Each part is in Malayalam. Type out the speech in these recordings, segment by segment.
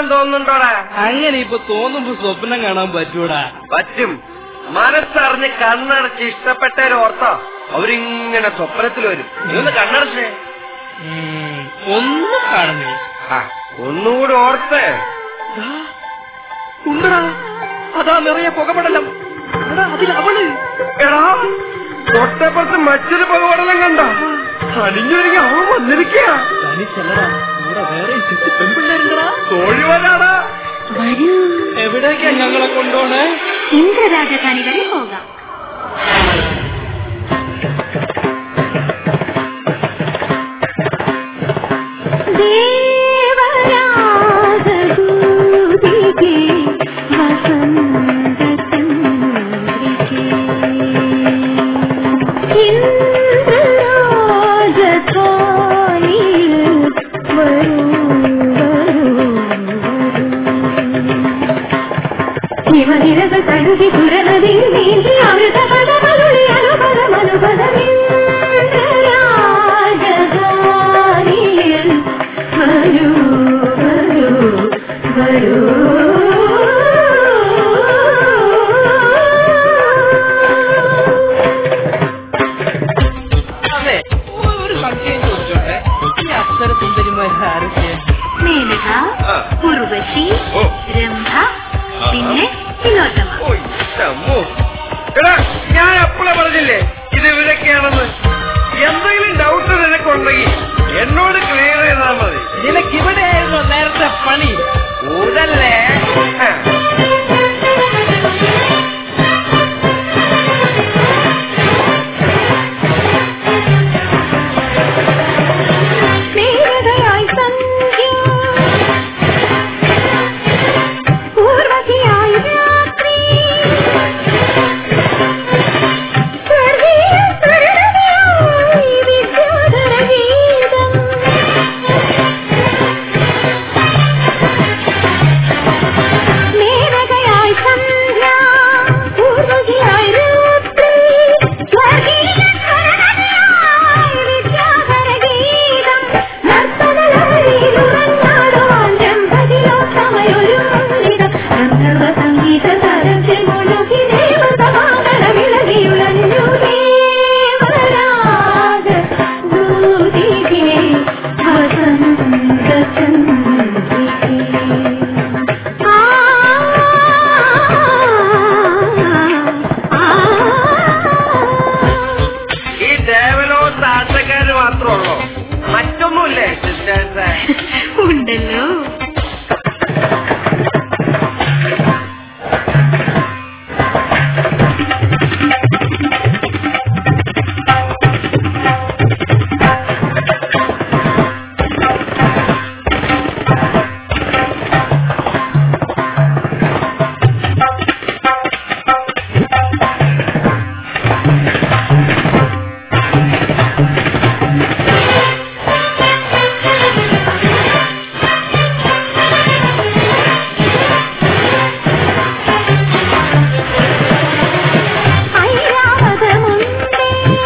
തോന്നുന്നുണ്ടോടാ അങ്ങനെ ഇപ്പൊ തോന്നുമ്പോ സ്വപ്നം കാണാൻ പറ്റൂടാ പറ്റും മനസ്സറിഞ്ഞ് കണ്ണടച്ച് ഇഷ്ടപ്പെട്ടവരോർത്തോ അവരിങ്ങനെ സ്വപ്നത്തിൽ വരും നീ ഒന്ന് കണ്ണടച്ചേ ഉം, ഒന്നും കാണുന്നില്ല ആ, ഒന്നുകൂടി ഓർത്തേ ഉണ്ടടാ അതാ നിറയെ പുകപടലം എടാ, അതിൽ അവള് എടാ തൊട്ടപ്പുറത്ത് മറ്റൊരു പകവടലം കണ്ട അടിഞ്ഞൊരുങ്ങി അവൻ വന്നിരിക്കുക തനിച്ചല്ലടാ ഇവിടെ വേറെ ചുറ്റു പെൺപിള്ളേരുണ്ടടാ തോഴിവനാടാ വരൂ എവിടേക്കാ ഞങ്ങളെ കൊണ്ടോണേ ഇന്ദ്രരാജധാനി വരെ പോകാം ദേവരാജദൂതികേ വസന്തചന്ദ്രികേ ഇന്ദ്രരാജധാനിയിൽ വരൂ ശിവനിരകൾ തഴുകി പുരനദി നീന്തി അമൃത പദമരുളി അനുപദമനുപദമിൽ വരൂ വരൂ വരൂ അതെ ഒരു സംശയം ചോദിച്ചോട്ടെ ഈ അക്ഷര സുന്ദരിമാർ ആരൊക്കെ മേനക ആ. ഉർവശി ഓ. രംഭ പിന്നെ തിലോത്തമ ഓയ്, അമ്മോ. എടാ ഞാൻ അപ്പളെ പറഞ്ഞില്ലേ ഇത് ഇവരൊക്കെയാണെന്ന് എന്തെങ്കിലും ഡൗട്ട് നിനക്കുണ്ടെങ്കിൽ എന്നോട് ക്ലിയർ ചെയ്താൽ മതി നിനക്ക് ഇവിടെയായിരുന്നു നേരത്തെ പണി ഊതല്ലേ ആ. മേനകയായി സന്ധ്യ പൂർവതിയായി രാത്രി സ്വർഗീയ സ്വരലതയായി വിദ്യാധര ഗീതം മേനകയായി സന്ധ്യ പൂർവതിയായി രാത്രി സ്വർഗീയ സ്വരലതയായി വിദ്യാധര ഗീതം നർത്തനലഹരിയിലുറങ്ങാടുവാൻ രംഭതിലോത്തമയൊരുങ്ങിതം ഗന്ധർവ സംഗീത തരത്തിൽ മുഴുകി ദേവസമാതര വിളകിയുളഞ്ഞു ദേവരാജ ദൂതികേ വസന്ത ചന്ദ്രികേ ആ ആ ഈ ദേവലോ താഴ്ചക്കാര് മാത്രമുള്ളൂ മറ്റൊന്നുമില്ലേ സിസ്റ്റേഴ്സ് ഉണ്ടല്ലോ ഐരാവതമുണ്ടേ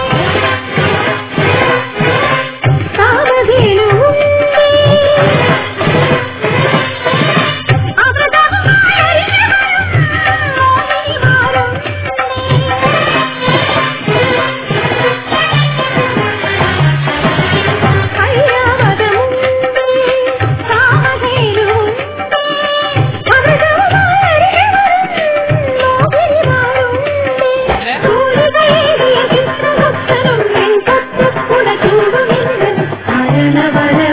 കാമധേനുവുണ്ടേ അമൃതമായ ഐരാവതമുണ്ടേ കാമധേനുവുണ്ടേ അമൃതമായ ും